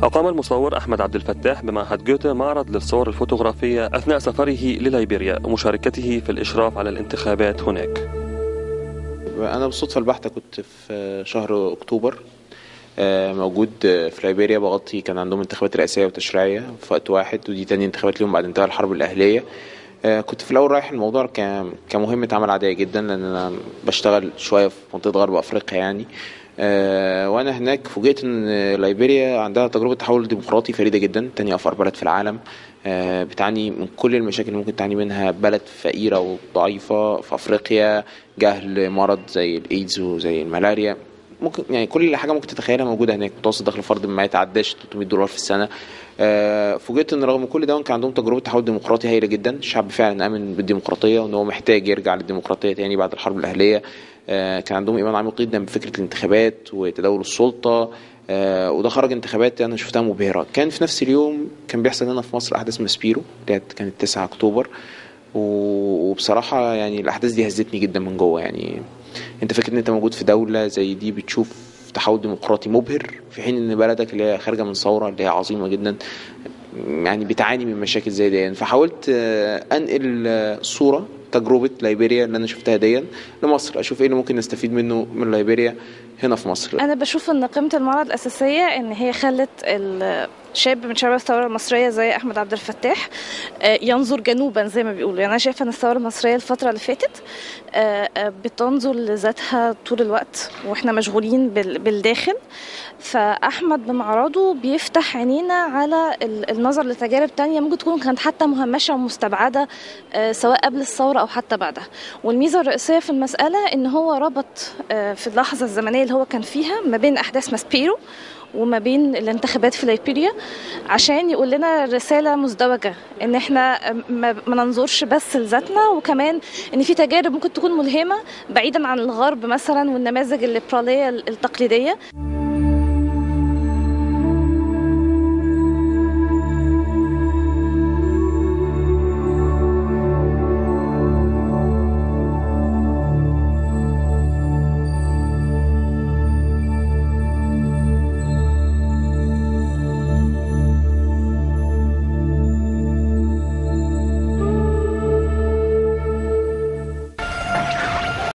أقام المصور أحمد عبد الفتاح بمعهد جوته معرض للصور الفوتوغرافية أثناء سفره لليبيريا ومشاركته في الإشراف على الانتخابات هناك أنا بالصدفة البحتة كنت في شهر أكتوبر آه، موجود في ليبيريا بغطي كان عندهم انتخابات رئاسية وتشريعية في وقت واحد ودي تاني انتخابات ليهم بعد انتهاء الحرب الأهلية آه، كنت في الأول رايح الموضوع كمهمة عمل عادية جدا لأن أنا بشتغل شوية في منطقة غرب أفريقيا يعني آه، وانا هناك فوجئت ان ليبيريا عندها تجربه تحول ديمقراطي فريده جدا تاني افقر بلد في العالم آه، بتعاني من كل المشاكل اللي ممكن تعاني منها بلد فقيره وضعيفه في افريقيا جهل مرض زي الايدز وزي الملاريا ممكن يعني كل حاجه ممكن تتخيلها موجوده هناك متوسط دخل فرد ما يتعداش 300 دولار في السنه آه، فوجئت ان رغم كل ده كان عندهم تجربه تحول ديمقراطي هائله جدا الشعب فعلا امن بالديمقراطيه وان هو محتاج يرجع للديمقراطيه تاني بعد الحرب الاهليه آه، كان عندهم ايمان عميق جدا بفكره الانتخابات وتداول السلطه آه، وده خرج انتخابات انا شفتها مبهره كان في نفس اليوم كان بيحصل هنا في مصر احداث ماسبيرو اللي كانت 9 اكتوبر وبصراحه يعني الاحداث دي هزتني جدا من جوه يعني انت فاكر ان انت موجود في دوله زي دي بتشوف تحول ديمقراطي مبهر في حين ان بلدك اللي هي خارجه من ثوره اللي هي عظيمه جدا يعني بتعاني من مشاكل زي دي يعني فحاولت آه، انقل صوره تجربه ليبيريا اللي انا شفتها ديا لمصر اشوف ايه اللي ممكن نستفيد منه من ليبيريا هنا في مصر انا بشوف ان قيمه المعرض الاساسيه ان هي خلت شاب من شباب الثوره المصريه زي احمد عبد الفتاح آه، ينظر جنوبا زي ما بيقولوا يعني انا شايفه ان الثوره المصريه الفتره اللي فاتت آه، آه، بتنظر لذاتها طول الوقت واحنا مشغولين بالداخل فاحمد بمعرضه بيفتح عينينا على النظر لتجارب تانية ممكن تكون كانت حتى مهمشه ومستبعده سواء قبل الثوره او حتى بعدها والميزه الرئيسيه في المساله ان هو ربط في اللحظه الزمنيه اللي هو كان فيها ما بين احداث ماسبيرو وما بين الانتخابات في ليبيريا عشان يقول لنا رساله مزدوجه ان احنا ما ننظرش بس لذاتنا وكمان ان في تجارب ممكن تكون ملهمه بعيدا عن الغرب مثلا والنماذج الليبراليه التقليديه